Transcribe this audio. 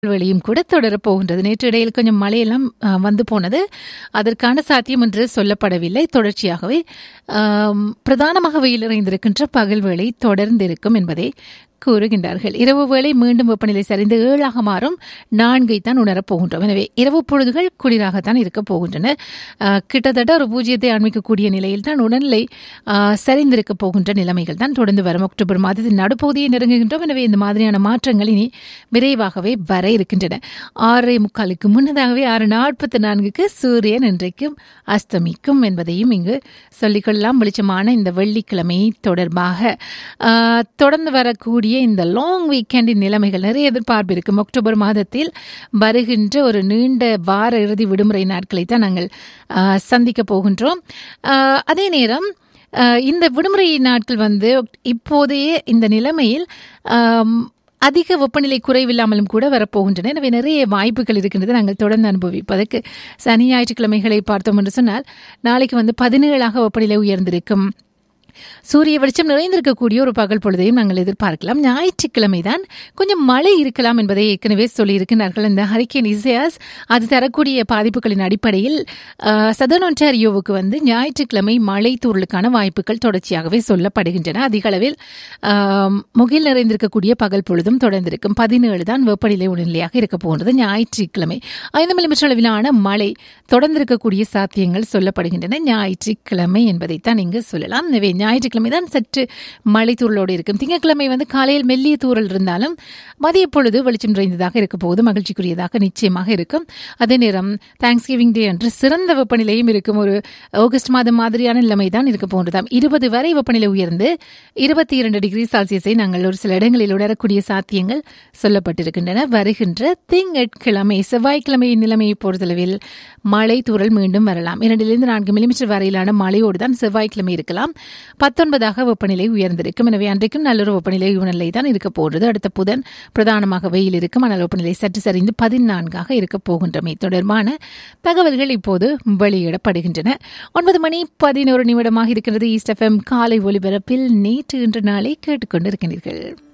வெளியும் கூட தொடரப் போகின்றது நேற்று இடையில் கொஞ்சம் மழையெல்லாம் அஹ், வந்து போனது அதற்கான சாத்தியம் என்று சொல்லப்படவில்லை தொடர்ச்சியாகவே ஆம், பிரதானமாக வெயில் நிறைந்திருக்கின்ற பகல் வேளை தொடர்ந்து இருக்கும் என்பதை கூறுகின்றார்கள் இரவு வேளை மீண்டும் வெப்பநிலை சரிந்து ஏழாக மாறும் நான்கை தான் உணரப் போகின்றோம் எனவே இரவு பொழுதுகள் குளிராகத்தான் இருக்கப் போகின்றன அஹ், கிட்டத்தட்ட ஒரு பூஜ்ஜியத்தை அண்மிக்கக்கூடிய நிலையில் தான் உணர்நிலை அஹ், சரிந்திருக்கப் போகின்ற நிலைமைகள் தான் தொடர்ந்து வரும் அக்டோபர் மாதத்தின் நடுப்பகுதியை நெருங்குகின்றோம் எனவே இந்த மாதிரியான மாற்றங்கள் இனி விரைவாகவே வர இருக்கின்றன ஆறரை முக்காலுக்கு முன்னதாகவே ஆறு நாற்பத்தி நான்குக்கு சூரியன் இன்றைக்கும் அஸ்தமிக்கும் என்பதையும் இங்கு சொல்லிக்கொள்ளலாம் வெளிச்சமான இந்த வெள்ளிக்கிழமை தொடர்பாக ஆஹ், தொடர்ந்து வரக்கூடிய இந்த லாங் வீக்கெண்டின் நிலைமைகள் நிறைய எதிர்பார்ப்பு இருக்கும் அக்டோபர் மாதத்தில் வருகின்ற ஒரு நீண்ட வார இறுதி விடுமுறை நாட்களை தான் நாங்கள் ஆஹ், சந்திக்க போகின்றோம் ஆஹ், அதே நேரம் ஆஹ், இந்த விடுமுறை நாட்கள் வந்து இப்போதைய இந்த நிலைமையில் ஆம், அதிக வெப்பநிலை குறைவில்லாமலும் கூட வரப்போகின்றன எனவே நிறைய வாய்ப்புகள் இருக்கின்றது நாங்கள் தொடர்ந்து அனுபவிப்பதற்கு சனி ஞாயிற்றுக்கிழமைகளை பார்த்தோம் என்று சொன்னால் நாளைக்கு வந்து பதினேழாக வெப்பநிலை உயர்ந்திருக்கும் சூரிய வெளிச்சம் நிறைந்திருக்கக்கூடிய ஒரு பகல் பொழுதையும் நாங்கள் எதிர்பார்க்கலாம் ஞாயிற்றுக்கிழமை தான் கொஞ்சம் மழை இருக்கலாம் என்பதை ஏற்கனவே சொல்லியிருக்கிறார்கள் இந்த ஹரிக்கேன் இசையாஸ் அது தரக்கூடிய பாதிப்புகளின் அடிப்படையில் சதன் ஒன்டாரியோவுக்கு வந்து ஞாயிற்றுக்கிழமை மழை தூறலுக்கான வாய்ப்புகள் தொடர்ச்சியாகவே சொல்லப்படுகின்றன அதிக அளவில் ஆம், முகில் நிறைந்திருக்கக்கூடிய பகல் பொழுதும் தொடர்ந்திருக்கும் பதினேழு தான் வெப்பநிலை உணர்நிலையாக இருக்க போன்றது ஞாயிற்றுக்கிழமை ஐந்து மில்லிமீட்டர் அளவிலான மழை தொடர்ந்திருக்கக்கூடிய சாத்தியங்கள் சொல்லப்படுகின்றன ஞாயிற்றுக்கிழமை என்பதைத்தான் இங்கு சொல்லலாம் எனவே ஞாயிற்றுக்கிழமை தான் சற்று மழை தூறலோடு இருக்கும் திங்கட்கிழமை வந்து காலையில் மெல்லிய தூறல் இருந்தாலும் மதிய பொழுது வெளிச்சம் நிறைந்ததாக இருக்க போது மகிழ்ச்சிக்குரியதாக நிச்சயமாக இருக்கும் அதே நேரம் தேங்க்ஸ் கிவிங் டே அன்று சிறந்த வெப்பநிலையும் இருக்கும் ஒரு ஆகஸ்ட் மாதம் மாதிரியான நிலைமை தான் இருக்க போன்றதாம் இருபது வரை வெப்பநிலை உயர்ந்து இருபத்தி இரண்டு டிகிரி செல்சியஸை நாங்கள் ஒரு சில இடங்களில் உணரக்கூடிய சாத்தியங்கள் சொல்லப்பட்டிருக்கின்றன வருகின்ற திங்கட்கிழமை செவ்வாய்க்கிழமையின் நிலைமையை பொறுத்தளவில் மழை தூறல் மீண்டும் வரலாம் இரண்டிலிருந்து நான்கு மில்லிமீட்டர் வரையிலான மழையோடு தான் செவ்வாய்க்கிழமை இருக்கலாம் பத்தொன்பதாக வெப்பநிலை உயர்ந்திருக்கும் எனவே அன்றைக்கும் நல்லொரு வெப்பநிலை உணர்நிலை தான் இருக்க போகிறது அடுத்த புதன் பிரதானமாக வெயில் இருக்கும் ஆனால் வெப்பநிலை சற்று சரிந்து பதினான்காக இருக்க போகின்றமை தொடர்பான தகவல்கள் இப்போது வெளியிடப்படுகின்றன ஒன்பது மணி பதினோரு நிமிடமாக இருக்கிறது ஈஸ்ட் எஃப்எம் காலை ஒலிபரப்பில் நேற்று இன்று நாளை கேட்டுக்கொண்டிருக்கிறீர்கள்